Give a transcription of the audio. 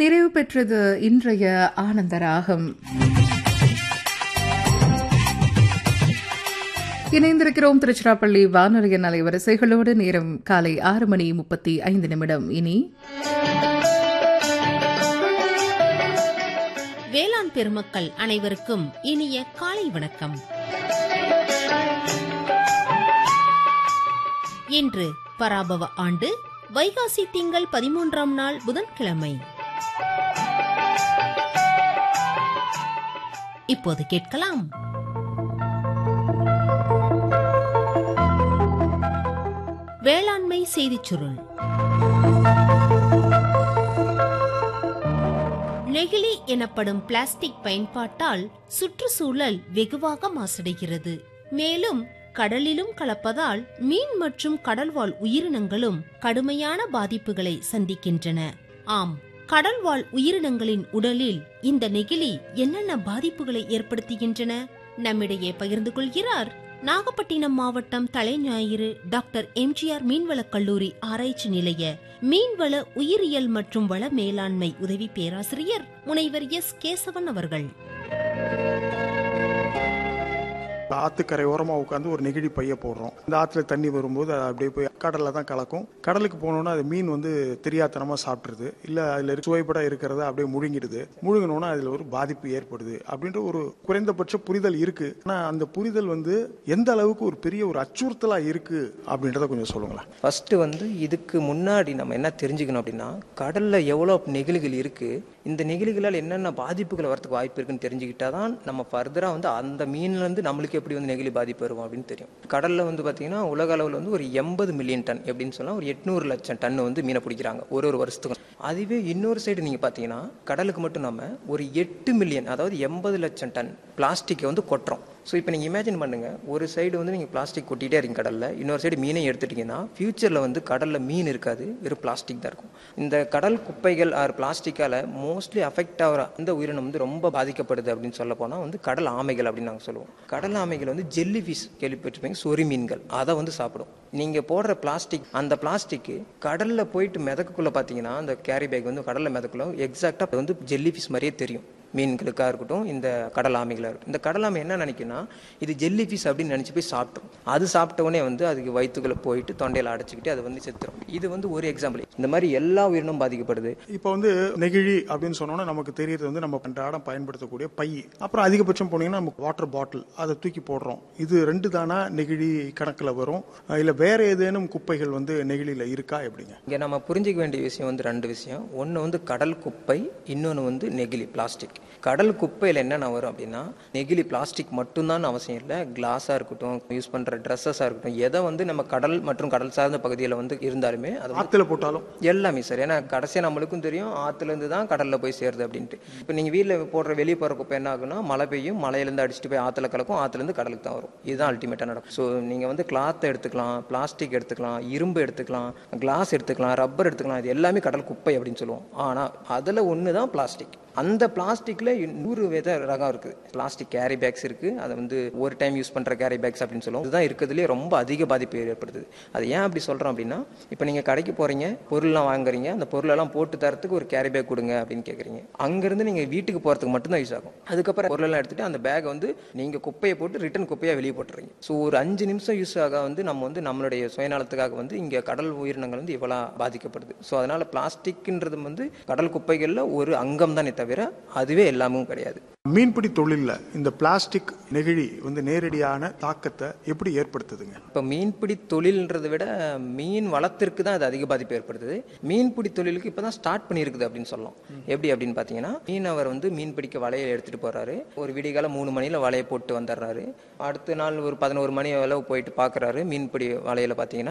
நிறைவு பெற்றது இன்றைய ஆனந்த ராகம் இணைந்திருக்கிறோம் திருச்சிராப்பள்ளி வானொலியின் அலைவரிசைகளோடு நேரம் காலை ஆறு மணி முப்பத்தி ஐந்து நிமிடம் இனி வேளாண் பெருமக்கள் அனைவருக்கும் இனிய காலை வணக்கம் இன்று பராபவ ஆண்டு வைகாசி திங்கள் பதிமூன்றாம் நாள் புதன்கிழமை இப்போது கேட்கலாம் வேளாண்மை செய்திச் சுருள் நெகிழி எனப்படும் பிளாஸ்டிக் பயன்பாட்டால் சுற்றுச்சூழல் வெகுவாக மாசடைகிறது மேலும் கடலிலும் கலப்பதால் மீன் மற்றும் கடல்வாழ் உயிரினங்களும் கடுமையான பாதிப்புகளை சந்திக்கின்றன ஆம் கடல்வாழ் உயிரினங்களின் உடலில் இந்த நெகிழி என்னென்ன பாதிப்புகளை ஏற்படுத்துகின்றன நம்மிடையே பகிர்ந்து கொள்கிறார் நாகப்பட்டினம் மாவட்டம் தலைஞாயிறு டாக்டர் எம்ஜிஆர் மீன்வளக் கல்லூரி ஆராய்ச்சி நிலைய மீன்வள உயிரியல் மற்றும் வள மேலாண்மை உதவி பேராசிரியர் முனைவர் எஸ் கேசவன் அவர்கள் ஆத்துக்கரை ஓரமா உட்காந்து ஒரு நெகிழி பைய போடுறோம் இந்த ஆத்துல தண்ணி வரும்போது அது அப்படியே போய் கடல்ல தான் கலக்கும் கடலுக்கு போனோம்னா அது மீன் வந்து தெரியாத்தனமா சாப்பிட்டுருது இல்ல அதுல இருக்க சுவைப்பட இருக்கிறத அப்படியே முழுங்கிடுது முழுங்கினோன்னா அதுல ஒரு பாதிப்பு ஏற்படுது அப்படின்ற ஒரு குறைந்தபட்ச புரிதல் இருக்கு ஆனா அந்த புரிதல் வந்து எந்த அளவுக்கு ஒரு பெரிய ஒரு அச்சுறுத்தலா இருக்கு அப்படின்றத கொஞ்சம் சொல்லுங்களேன் ஃபர்ஸ்ட் வந்து இதுக்கு முன்னாடி நம்ம என்ன தெரிஞ்சுக்கணும் அப்படின்னா கடல்ல எவ்வளோ நெகிழிகள் இருக்கு இந்த நெகிழிகளால் என்னென்ன பாதிப்புகள் வரதுக்கு வாய்ப்பு இருக்குன்னு தெரிஞ்சுக்கிட்டா தான் நம்ம ஃபர்தரா வந்து அந்த மீன்ல இருந்து நம்மளுக்கு எப்படி வந்து நெகிழி பாதிப்பு வரும் அப்படின்னு தெரியும் கடல்ல வந்து பாத்தீங்கன்னா உலக அளவில் வந்து ஒரு எண்பது மில்லியன் டன் எப்படின்னு சொன்னா ஒரு எட்நூறு லட்சம் டன் வந்து மீனை பிடிக்கிறாங்க ஒரு ஒரு வருஷத்துக்கு அதுவே இன்னொரு சைடு நீங்க பாத்தீங்கன்னா கடலுக்கு மட்டும் நம்ம ஒரு எட்டு மில்லியன் அதாவது எண்பது லட்சம் டன் பிளாஸ்டிக்கை வந்து கொட்டுறோம் ஸோ இப்போ நீங்கள் இமேஜின் பண்ணுங்க ஒரு சைடு வந்து நீங்கள் பிளாஸ்டிக் கொட்டிகிட்டே இருக்கீங்க கடலில் இன்னொரு சைடு மீனை எடுத்துட்டீங்கன்னா ஃபியூச்சரில் வந்து கடலில் மீன் இருக்காது வெறும் பிளாஸ்டிக் தான் இருக்கும் இந்த கடல் குப்பைகள் ஆர் பிளாஸ்டிக்கால் மோஸ்ட்லி அஃபெக்ட் ஆகிற அந்த உயிரினம் வந்து ரொம்ப பாதிக்கப்படுது அப்படின்னு சொல்ல போனால் வந்து கடல் ஆமைகள் அப்படின்னு நாங்கள் சொல்லுவோம் கடல் ஆமைகள் வந்து ஜெல்லி ஃபிஷ் கேள்விப்பட்டிருப்பீங்க சொறி மீன்கள் அதை வந்து சாப்பிடும் நீங்கள் போடுற பிளாஸ்டிக் அந்த பிளாஸ்டிக்கு கடலில் போயிட்டு மிதக்குள்ளே பார்த்தீங்கன்னா அந்த கேரி பேக் வந்து கடலில் மிதக்குள்ள எக்ஸாக்டாக வந்து ஜெல்லி ஃபிஷ் மாதிரியே தெரியும் மீன்களுக்காக இருக்கட்டும் இந்த கடல் ஆமைகளாக இருக்கட்டும் இந்த கடல் ஆமை என்ன நினைக்குன்னா இது ஜெல்லி ஃபிஷ் அப்படின்னு நினச்சி போய் சாப்பிட்ரும் அது சாப்பிட்ட உடனே வந்து அதுக்கு வயிற்றுக்குள்ளே போயிட்டு தொண்டையில் அடைச்சிக்கிட்டு அது வந்து செத்துரும் இது வந்து ஒரு எக்ஸாம்பிள் இந்த மாதிரி எல்லா உயிரினும் பாதிக்கப்படுது இப்போ வந்து நெகிழி அப்படின்னு சொன்னோன்னா நமக்கு தெரியறது வந்து நம்ம அன்றாடம் பயன்படுத்தக்கூடிய பை அப்புறம் அதிகபட்சம் போனீங்கன்னா நமக்கு வாட்டர் பாட்டில் அதை தூக்கி போடுறோம் இது ரெண்டு தானா நெகிழி கணக்கில் வரும் இல்லை வேற ஏதேனும் குப்பைகள் வந்து நெகிழியில் இருக்கா எப்படிங்க இங்கே நம்ம புரிஞ்சிக்க வேண்டிய விஷயம் வந்து ரெண்டு விஷயம் ஒன்று வந்து கடல் குப்பை இன்னொன்று வந்து நெகிழி பிளாஸ்டிக் கடல் குப்பையில் என்னென்ன வரும் அப்படின்னா நெகிழி பிளாஸ்டிக் மட்டும்தான் அவசியம் இல்லை கிளாஸாக இருக்கட்டும் யூஸ் பண்ணுற ட்ரெஸ்ஸஸாக இருக்கட்டும் எதை வந்து நம்ம கடல் மற்றும் கடல் சார்ந்த பகுதியில் வந்து இருந்தாலுமே அது வந்து ஆற்றுல போட்டாலும் எல்லாமே சார் ஏன்னா கடைசியாக நம்மளுக்கும் தெரியும் ஆற்றுலேருந்து தான் கடலில் போய் சேருது அப்படின்ட்டு இப்போ நீங்கள் வீட்டில் போடுற வெளியே போகிற குப்பை என்ன ஆகுனா மழை பெய்யும் மலையிலேருந்து அடிச்சுட்டு போய் ஆற்றுல கலக்கும் ஆற்றுலேருந்து கடலுக்கு தான் வரும் இதுதான் அல்டிமேட்டாக நடக்கும் ஸோ நீங்கள் வந்து கிளாத்தை எடுத்துக்கலாம் பிளாஸ்டிக் எடுத்துக்கலாம் இரும்பு எடுத்துக்கலாம் கிளாஸ் எடுத்துக்கலாம் ரப்பர் எடுத்துக்கலாம் இது எல்லாமே கடல் குப்பை அப்படின்னு சொல்லுவோம் ஆனால் அதில் ஒன்று தான் பிளாஸ்டிக் அந்த பிளாஸ்டிக்ல நூறு வித ரகம் இருக்குது பிளாஸ்டிக் கேரி பேக்ஸ் இருக்கு அதை வந்து ஒரு டைம் யூஸ் பண்ற கேரி பேக்ஸ் அப்படின்னு சொல்லுவோம் இதுதான் இருக்கிறதுலே ரொம்ப அதிக பாதிப்பு ஏற்படுது அது ஏன் அப்படி சொல்றோம் அப்படின்னா இப்போ நீங்க கடைக்கு போறீங்க பொருள்லாம் வாங்குறீங்க அந்த பொருளெல்லாம் போட்டு தரத்துக்கு ஒரு கேரி பேக் கொடுங்க அப்படின்னு கேட்குறீங்க அங்கிருந்து நீங்க வீட்டுக்கு போறதுக்கு மட்டும்தான் யூஸ் ஆகும் அதுக்கப்புறம் பொருளெல்லாம் எடுத்துட்டு அந்த பேக்கை வந்து நீங்க குப்பையை போட்டு ரிட்டன் குப்பையா வெளியே போட்டுறீங்க ஸோ ஒரு அஞ்சு நிமிஷம் யூஸ் ஆக வந்து நம்ம வந்து நம்மளுடைய சுயநலத்துக்காக வந்து இங்க கடல் உயிரினங்கள் வந்து இவ்வளவு பாதிக்கப்படுது ஸோ அதனால பிளாஸ்டிக்ன்றது வந்து கடல் குப்பைகள்ல ஒரு அங்கம் தானே தவிர அதுவே எல்லாமும் கிடையாது மீன்பிடி தொழிலில் இந்த பிளாஸ்டிக் நெகிழி வந்து நேரடியான தாக்கத்தை எப்படி ஏற்படுத்துதுங்க இப்போ மீன்பிடி தொழில்ன்றதை விட மீன் வளத்திற்கு தான் அது அதிக பாதிப்பு ஏற்படுத்துது மீன்பிடி தொழிலுக்கு இப்போ தான் ஸ்டார்ட் பண்ணியிருக்குது அப்படின்னு சொல்லலாம் எப்படி அப்படின்னு பார்த்தீங்கன்னா மீனவர் வந்து மீன் பிடிக்க வலையை எடுத்துகிட்டு போகிறாரு ஒரு விடிகால மூணு மணியில் வலையை போட்டு வந்துடுறாரு அடுத்த நாள் ஒரு பதினோரு மணி அளவு போயிட்டு பார்க்குறாரு மீன்பிடி வலையில் பார்த்தீங்கன்னா